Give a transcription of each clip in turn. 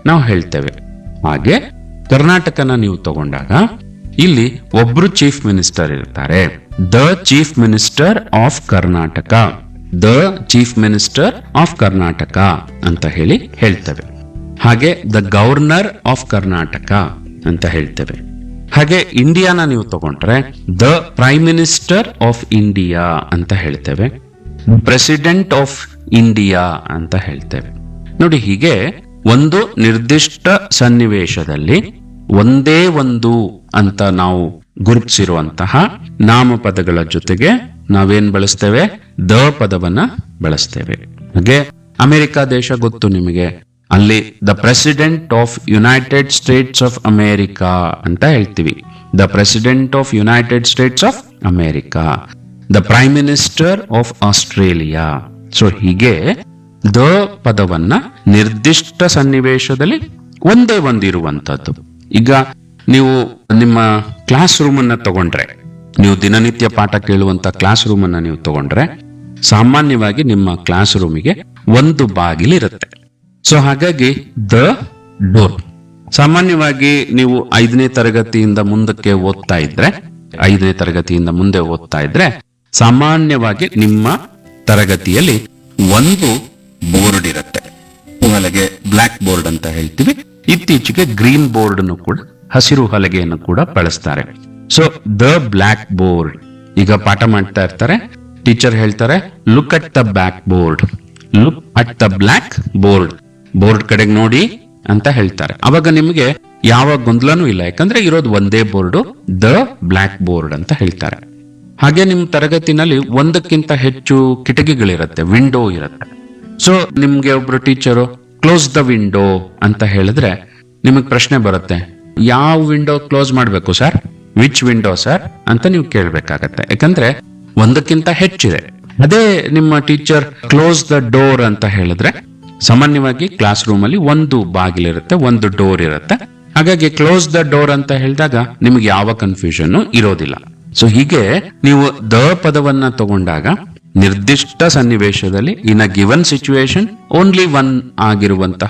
ನಾವು ಹೇಳ್ತೇವೆ ಹಾಗೆ ಕರ್ನಾಟಕನ ನೀವು ತಗೊಂಡಾಗ ಇಲ್ಲಿ ಒಬ್ರು ಚೀಫ್ ಮಿನಿಸ್ಟರ್ ಇರ್ತಾರೆ the chief minister of Karnataka the chief minister of Karnataka ಅಂತ ಹೇಳಿ ಹೇಳ್ತೇವೆ ಹಾಗೆ ದ ಗವರ್ನರ್ ಆಫ್ ಕರ್ನಾಟಕ ಅಂತ ಹೇಳ್ತೇವೆ ಹಾಗೆ ಇಂಡಿಯಾನ ನೀವು ತಗೊಂಡ್ರೆ the prime minister of India ಅಂತ ಹೇಳ್ತೇವೆ ಪ್ರೆಸಿಡೆಂಟ್ ಆಫ್ ಇಂಡಿಯಾ ಅಂತ ಹೇಳ್ತೇವೆ ನೋಡಿ ಹೀಗೆ ಒಂದು ನಿರ್ದಿಷ್ಟ ಸನ್ನಿವೇಶದಲ್ಲಿ ಒಂದೇ ಒಂದು ಅಂತ ನಾವು ಗುರುತಿಸಿರುವಂತಹ ನಾಮಪದಗಳ ಜೊತೆಗೆ ನಾವೇನ್ ಬಳಸ್ತೇವೆ ದ ಪದವನ್ನ ಬಳಸ್ತೇವೆ ಹಾಗೆ ಅಮೆರಿಕ ದೇಶ ಗೊತ್ತು ನಿಮಗೆ ಅಲ್ಲಿ the president of United States of America ಅಂತ ಹೇಳ್ತೀವಿ the president of United States of America the prime minister of Australia so ಹೀಗೆ ದ ಪದವನ್ನ ನಿರ್ದಿಷ್ಟ ಸನ್ನಿವೇಶದಲ್ಲಿ ಒಂದೇ ಒಂದಿರುವಂತದ್ದು ಈಗ ನೀವು ನಿಮ್ಮ ಕ್ಲಾಸ್ ರೂಮ್ ಅನ್ನ ತಗೊಂಡ್ರೆ ನೀವು ದಿನನಿತ್ಯ ಪಾಠ ಕೇಳುವಂತ ಕ್ಲಾಸ್ ರೂಮ್ ಅನ್ನ ನೀವು ತಗೊಂಡ್ರೆ ಸಾಮಾನ್ಯವಾಗಿ ನಿಮ್ಮ ಕ್ಲಾಸ್ ರೂಮಿಗೆ ಒಂದು ಬಾಗಿಲಿರುತ್ತೆ ಸೊ ಹಾಗಾಗಿ ದ ಡೋರ್ ಸಾಮಾನ್ಯವಾಗಿ ನೀವು ಐದನೇ ತರಗತಿಯಿಂದ ಮುಂದಕ್ಕೆ ಓದ್ತಾ ಇದ್ರೆ ಐದನೇ ತರಗತಿಯಿಂದ ಮುಂದೆ ಓದ್ತಾ ಇದ್ರೆ ಸಾಮಾನ್ಯವಾಗಿ ನಿಮ್ಮ ತರಗತಿಯಲ್ಲಿ ಒಂದು ಬೋರ್ಡ್ ಇರುತ್ತೆ ಹಲಗೆ ಬ್ಲಾಕ್ ಬೋರ್ಡ್ ಅಂತ ಹೇಳ್ತೀವಿ ಇತ್ತೀಚೆಗೆ ಗ್ರೀನ್ ಬೋರ್ಡ್ ಅನ್ನು ಕೂಡ ಹಸಿರು ಹಲಗೆಯನ್ನು ಕೂಡ ಬಳಸ್ತಾರೆ ಸೊ ದ ಬ್ಲಾಕ್ ಬೋರ್ಡ್ ಈಗ ಪಾಠ ಮಾಡ್ತಾ ಇರ್ತಾರೆ ಟೀಚರ್ ಹೇಳ್ತಾರೆ look at the back board look at the black board board ಕಡೆಗೆ ನೋಡಿ ಅಂತ ಹೇಳ್ತಾರೆ ಅವಾಗ ನಿಮಗೆ ಯಾವ ಗೊಂದಲನೂ ಇಲ್ಲ ಯಾಕಂದ್ರೆ ಇರೋದು ಒಂದೇ ಬೋರ್ಡು ದ ಬ್ಲಾಕ್ ಬೋರ್ಡ್ ಅಂತ ಹೇಳ್ತಾರೆ ಹಾಗೆ ನಿಮ್ಮ ತರಗತಿನಲ್ಲಿ ಒಂದಕ್ಕಿಂತ ಹೆಚ್ಚು ಕಿಟಕಿಗಳಿರುತ್ತೆ ವಿಂಡೋ ಇರುತ್ತೆ ಸೊ ನಿಮ್ಗೆ ಒಬ್ರು ಟೀಚರು ಕ್ಲೋಸ್ ದ ವಿಂಡೋ ಅಂತ ಹೇಳಿದ್ರೆ ನಿಮಗೆ ಪ್ರಶ್ನೆ ಬರುತ್ತೆ ಯಾವ ವಿಂಡೋ ಕ್ಲೋಸ್ ಮಾಡಬೇಕು ಸರ್ ವಿಚ್ ವಿಂಡೋ ಸರ್ ಅಂತ ನೀವು ಕೇಳ್ಬೇಕಾಗತ್ತೆ ಯಾಕಂದ್ರೆ ಒಂದಕ್ಕಿಂತ ಹೆಚ್ಚಿದೆ ಅದೇ ನಿಮ್ಮ ಟೀಚರ್ ಕ್ಲೋಸ್ ದ ಡೋರ್ ಅಂತ ಹೇಳಿದ್ರೆ ಸಾಮಾನ್ಯವಾಗಿ ಕ್ಲಾಸ್ ರೂಮ್ ಅಲ್ಲಿ ಒಂದು ಬಾಗಿಲಿರುತ್ತೆ ಒಂದು ಡೋರ್ ಇರುತ್ತೆ ಹಾಗಾಗಿ ಕ್ಲೋಸ್ ದ ಡೋರ್ ಅಂತ ಹೇಳಿದಾಗ ನಿಮಗೆ ಯಾವ ಕನ್ಫ್ಯೂಷನ್ ಇರೋದಿಲ್ಲ ಸೊ ಹೀಗೆ ನೀವು ದ ಪದವನ್ನ ತಗೊಂಡಾಗ ನಿರ್ದಿಷ್ಟ ಸನ್ನಿವೇಶದಲ್ಲಿ in a given situation only one ಆಗಿರುವಂತಹ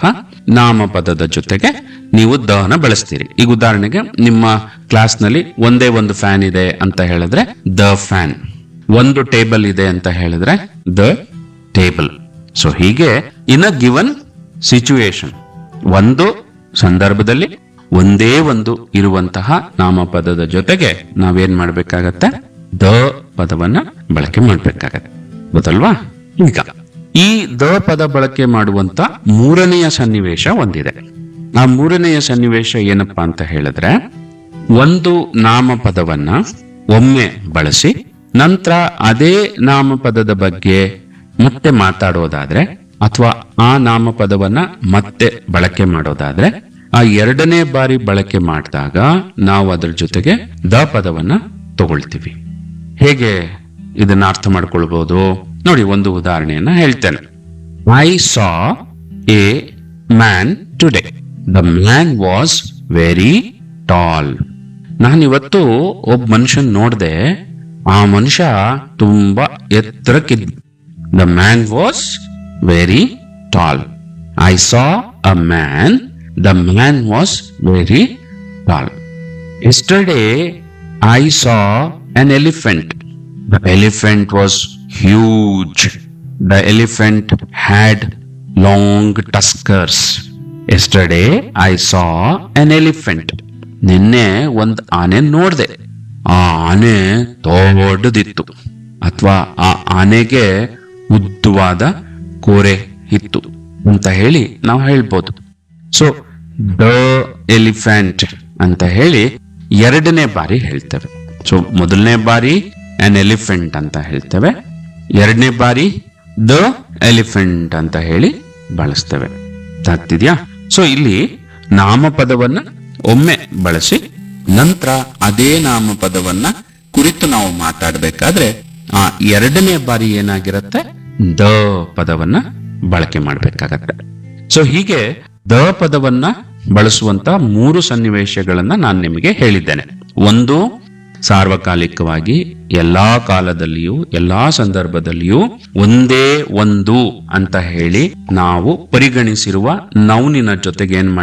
ನಾಮಪದದ ಜೊತೆಗೆ ನೀವು ದನ ಬಳಸ್ತೀರಿ ಈಗ ಉದಾಹರಣೆಗೆ ನಿಮ್ಮ ಕ್ಲಾಸ್ ನಲ್ಲಿ ಒಂದೇ ಒಂದು ಫ್ಯಾನ್ ಇದೆ ಅಂತ ಹೇಳಿದ್ರೆ ದ ಫ್ಯಾನ್ ಒಂದು ಟೇಬಲ್ ಇದೆ ಅಂತ ಹೇಳಿದ್ರೆ ದ ಟೇಬಲ್ ಸೊ ಹೀಗೆ ಇನ್ ಅ ಗಿವನ್ ಸಿಚುವೇಶನ್ ಒಂದು ಸಂದರ್ಭದಲ್ಲಿ ಒಂದೇ ಒಂದು ಇರುವಂತಹ ನಾಮಪದದ ಜೊತೆಗೆ ನಾವೇನ್ ಮಾಡ್ಬೇಕಾಗತ್ತೆ ದ ಪದವನ್ನ ಬಳಕೆ ಮಾಡ್ಬೇಕಾಗತ್ತೆ ಗೊತ್ತಲ್ವಾ ಈಗ ಈ ದ ಪದ ಬಳಕೆ ಮಾಡುವಂತ ಮೂರನೆಯ ಸನ್ನಿವೇಶ ಒಂದಿದೆ ಆ ಮೂರನೆಯ ಸನ್ನಿವೇಶ ಏನಪ್ಪಾ ಅಂತ ಹೇಳಿದ್ರೆ ಒಂದು ನಾಮಪದವನ್ನ ಒಮ್ಮೆ ಬಳಸಿ ನಂತರ ಅದೇ ನಾಮಪದದ ಬಗ್ಗೆ ಮತ್ತೆ ಮಾತಾಡೋದಾದ್ರೆ ಅಥವಾ ಆ ನಾಮಪದವನ್ನ ಮತ್ತೆ ಬಳಕೆ ಮಾಡೋದಾದ್ರೆ ಆ ಎರಡನೇ ಬಾರಿ ಬಳಕೆ ಮಾಡಿದಾಗ ನಾವು ಅದರ ಜೊತೆಗೆ ದ ಪದವನ್ನ ತಗೊಳ್ತೀವಿ ಹೇಗೆ ಇದನ್ನ ಅರ್ಥ ಮಾಡ್ಕೊಳ್ಬಹುದು ನೋಡಿ ಒಂದು ಉದಾಹರಣೆಯನ್ನ ಹೇಳ್ತೇನೆ I saw a man today the man was very tall ನಾನಿವತ್ತು ಒಬ್ಬ ಮನುಷ್ಯನ್ ನೋಡ್ದೆ ಆ ಮನುಷ್ಯ ತುಂಬಾ ಎತ್ತರಕ್ಕಿದ್ದ the man was very tall I saw a man the man was very tall Yesterday, I saw an elephant. The elephant was huge. The elephant had long tuskers. Yesterday, I saw an elephant. ನಿನ್ನೆ ಒಂದ್ ಆನೆ ನೋಡ್ದೆ ಆ ಆನೆ ದೊಡ್ಡದಿತ್ತು ಅಥವಾ ಆ ಆನೆಗೆ ಉದ್ದವಾದ ಕೋರೆ ಇತ್ತು ಅಂತ ಹೇಳಿ ನಾವು ಹೇಳ್ಬೋದು ಸೊ ದ ಎಲಿಫೆಂಟ್ ಅಂತ ಹೇಳಿ ಎರಡನೇ ಬಾರಿ ಹೇಳ್ತೇವೆ ಸೊ ಮೊದಲನೇ ಬಾರಿ ಅನ್ ಎಲಿಫೆಂಟ್ ಅಂತ ಹೇಳ್ತೇವೆ ಎರಡನೇ ಬಾರಿ ದ ಎಲಿಫೆಂಟ್ ಅಂತ ಹೇಳಿ ಬಳಸ್ತೇವೆ ಆಗ್ತಿದ್ಯಾ ಸೊ ಇಲ್ಲಿ ನಾಮಪದವನ್ನ ಒಮ್ಮೆ ಬಳಸಿ ನಂತರ ಅದೇ ನಾಮಪದವನ್ನ ಕುರಿತು ನಾವು ಮಾತಾಡಬೇಕಾದ್ರೆ ಆ ಎರಡನೇ ಬಾರಿ ಏನಾಗಿರುತ್ತೆ ದ ಪದವನ್ನ ಬಳಕೆ ಮಾಡ್ಬೇಕಾಗತ್ತೆ ಸೊ ಹೀಗೆ ದ ಪದವನ್ನ ಬಳಸುವಂತ ಮೂರು ಸನ್ನಿವೇಶಗಳನ್ನ ನಾನು ನಿಮಗೆ ಹೇಳಿದ್ದೇನೆ ಒಂದು ಸಾರ್ವಕಾಲಿಕವಾಗಿ ಎಲ್ಲಾ ಕಾಲದಲ್ಲಿಯೂ ಎಲ್ಲಾ ಸಂದರ್ಭದಲ್ಲಿಯೂ ಒಂದೇ ಒಂದು ಅಂತ ಹೇಳಿ ನಾವು ಪರಿಗಣಿಸಿರುವ ನೌನಿನ ಜೊತೆಗೆ ಏನ್